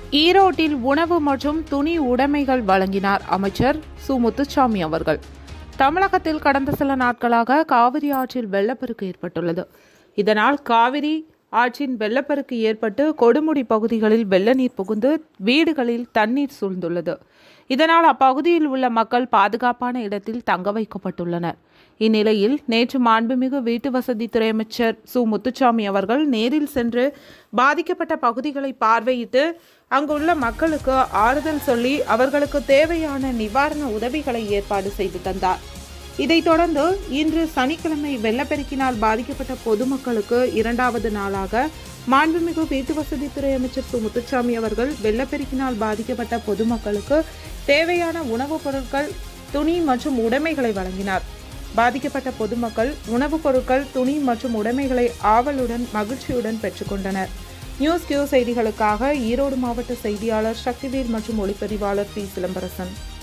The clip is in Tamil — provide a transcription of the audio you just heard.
ஈரோட்டில் உணவு மற்றும் துணி உடைமைகள் வழங்கினார் அமைச்சர் சு முத்துச்சாமி அவர்கள் தமிழகத்தில் கடந்த சில நாட்களாக காவிரி ஆற்றில் வெள்ளப்பெருக்கு ஏற்பட்டுள்ளது இதனால் காவிரி ஆற்றின் வெள்ளப்பெருக்கு ஏற்பட்டு கொடுமுடி பகுதிகளில் வெள்ள நீர் புகுந்து வீடுகளில் தண்ணீர் சூழ்ந்துள்ளது இதனால் அப்பகுதியில் உள்ள மக்கள் பாதுகாப்பான இடத்தில் தங்க வைக்கப்பட்டுள்ளனர் இந்நிலையில் நேற்று மாண்புமிகு வீட்டு வசதித்துறை அமைச்சர் சு முத்துச்சாமி அவர்கள் நேரில் சென்று பாதிக்கப்பட்ட பகுதிகளை பார்வையிட்டு அங்குள்ள மக்களுக்கு ஆறுதல் சொல்லி அவர்களுக்கு தேவையான நிவாரண உதவிகளை ஏற்பாடு செய்து தந்தார் இதைத் தொடர்ந்து இன்று சனிக்கிழமை வெள்ளப்பெருக்கினால் பாதிக்கப்பட்ட பொதுமக்களுக்கு இரண்டாவது நாளாக மாண்புமிகு வீட்டு வசதித்துறை அமைச்சர் சு முத்துச்சாமி அவர்கள் வெள்ளப்பெருக்கினால் பாதிக்கப்பட்ட பொதுமக்களுக்கு தேவையான உணவுப் பொருட்கள் துணி மற்றும் உடைமைகளை வழங்கினார் பாதிக்கப்பட்ட பொதுமக்கள் உணவுப் பொருட்கள் துணி மற்றும் உடைமைகளை ஆவலுடன் மகிழ்ச்சியுடன் பெற்றுக்கொண்டனர் நியூஸ் கியூ செய்திகளுக்காக ஈரோடு மாவட்ட செய்தியாளர் சக்திவேல் மற்றும் ஒளிப்பதிவாளர் பி சிலம்பரசன்